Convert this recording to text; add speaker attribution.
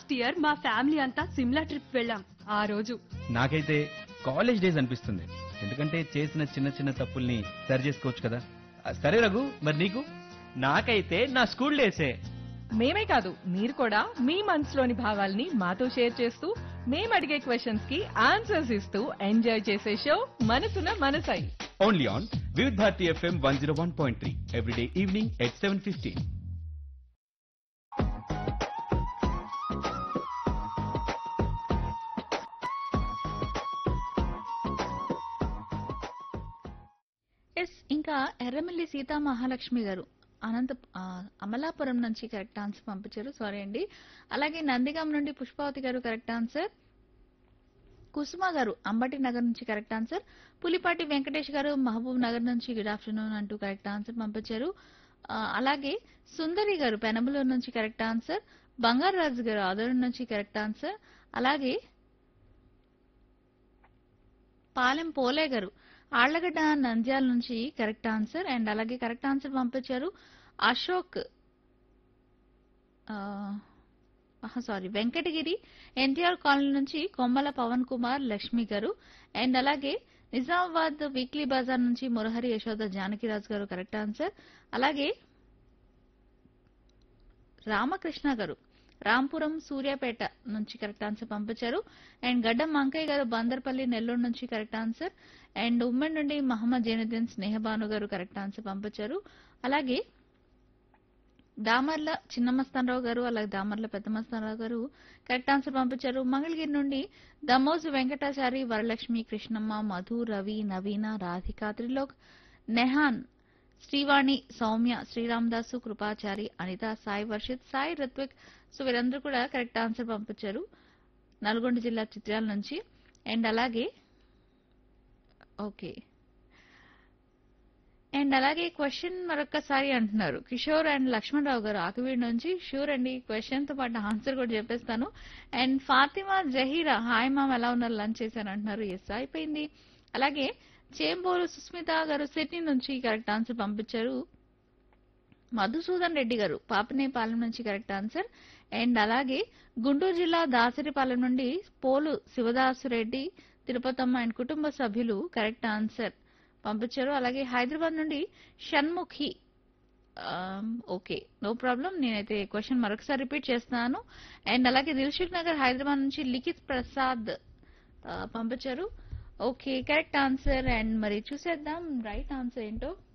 Speaker 1: last year మా family అంతా Shimla trip వెళ్ళాం ఆ రోజు
Speaker 2: నాకైతే కాలేజ్ డేస్ అనిపిస్తుంది ఎందుకంటే చేసిన చిన్న చిన్న తప్పుల్ని సరి చేసుకోవచ్చు కదా ఆ, సరే రఘు మరి నీకు
Speaker 3: నాకైతే నా స్కూల్ డేసే
Speaker 4: మేమే కాదు మీరు కూడా మీ మనసులోని భావాల్ని మాతో షేర్ చేస్తూ మేము అడిగే క్వశ్చన్స్ కి ఆన్సర్స్ ఇస్తూ ఎంజాయ్ చేసే షో మనసున మనసై
Speaker 2: only on Vividh Bharati FM one zero one point three everyday evening at seven fifteen
Speaker 5: yes ఇంకా ఎర్రమిల్లి సీతా మహాలక్ష్మి గారు అనంత ఆ, అమలాపురం నుంచి కరెక్ట్ ఆన్సర్ పంపించారు సారీ అండి అలాగే నందిగాం నుండి పుష్పావతి గారు కరెక్ట్ ఆన్సర్ కుసుమ గారు అంబటి నగర్ నుంచి కరెక్ట్ ఆన్సర్ పులిపాటి వెంకటేష్ గారు మహబూబ్ నగర్ నుంచి గుడ్ ఆఫ్టర్నూన్ అంటూ కరెక్ట్ ఆన్సర్ పంపించారు ఆ, అలాగే సుందరి గారు పెనమలూరు నుంచి కరెక్ట్ ఆన్సర్ బంగారాజు గారు ఆదరణ నుంచి కరెక్ట్ ఆన్సర్ అలాగే పాలెం పోలే గారు ఆళ్లగడ్డ నంద్యాల నుంచి కరెక్ట్ ఆన్సర్ అండ్ అలాగే కరెక్ట్ ఆన్సర్ పంపించారు Ashok sorry Venkatagiri NTR colony నుంచి కొమ్మల పవన్ కుమార్ లక్ష్మి గారు అండ్ అలాగే నిజామాబాద్ వీక్లీ బజార్ నుంచి మురహరి యశోద జానకిరాజు గారు కరెక్ట్ ఆన్సర్ అలాగే రామకృష్ణ గారు రాంపురం సూర్యాపేట నుంచి కరెక్ట్ ఆన్సర్ పంపించారు అండ్ గడ్డం మంకయ్య గారు బందర్పల్లి నెల్లూరు నుంచి కరెక్ట్ ఆన్సర్ అండ్ ఉమ్మడి నుండి మహమ్మద్ జైనుద్దీన్ స్నేహబాను గారు కరెక్ట్ ఆన్సర్ పంపించారు అలాగే దామర్ల చిన్నమస్తానరావు గారు అలాగే దామర్ల పెద్దమస్తానరావు గారు కరెక్ట్ ఆన్సర్ పంపించారు మంగళగిరి నుండి దమోజు వెంకటాచారి వరలక్ష్మి కృష్ణమ్మ మధు రవి నవీన రాధిక త్రిలోక్ నెహాన్ శ్రీవాణి సౌమ్య శ్రీరామదాసు కృపాచారి అనిత సాయి వర్షిత్ సాయి రిత్విక్ సో వీరందరూ కూడా కరెక్ట్ ఆన్సర్ పంపించారు నల్గొండ జిల్లా చిత్రాల నుంచి అండ్ అలాగే ఓకే అండ్ అలాగే క్వశ్చన్ మరొకసారి అంటున్నారు కిషోర్ అండ్ లక్ష్మణరావు గారు ఆకువీడి నుంచి షూర్ అండి క్వశ్చన్ తో పాటు ఆన్సర్ కూడా చెప్పేస్తాను and Fatima Zaheera hi ma'am ఎలా ఉన్నారు లంచ్ చేశాను అంటున్నారు ఎస్ అయిపోయింది అలాగే చేంబోరు సుస్మిత గారు సిడ్నీ నుంచి కరెక్ట్ ఆన్సర్ పంపించారు మధుసూదన్ రెడ్డి గారు పాపనేపాలెం నుంచి కరెక్ట్ ఆన్సర్ అండ్ అలాగే గుంటూరు జిల్లా దాసరిపాలెం నుండి పోలు శివదాసు రెడ్డి తిరుపతమ్మ అండ్ కుటుంబ సభ్యులు కరెక్ట్ ఆన్సర్ పంపించారు అలాగే హైదరాబాద్ నుండి Shanmukhi um, okay no problem నేనైతే క్వశ్చన్ మరొకసారి రిపీట్ చేస్తున్నాను అండ్ అలాగే దిల్షుక్ నగర్ హైదరాబాద్ నుంచి లిఖిత్ ప్రసాద్ ఆ, పంపించారు ఓకే కరెక్ట్ ఆన్సర్ అండ్ మరి చూసేద్దాం రైట్ ఆన్సర్ ఏంటో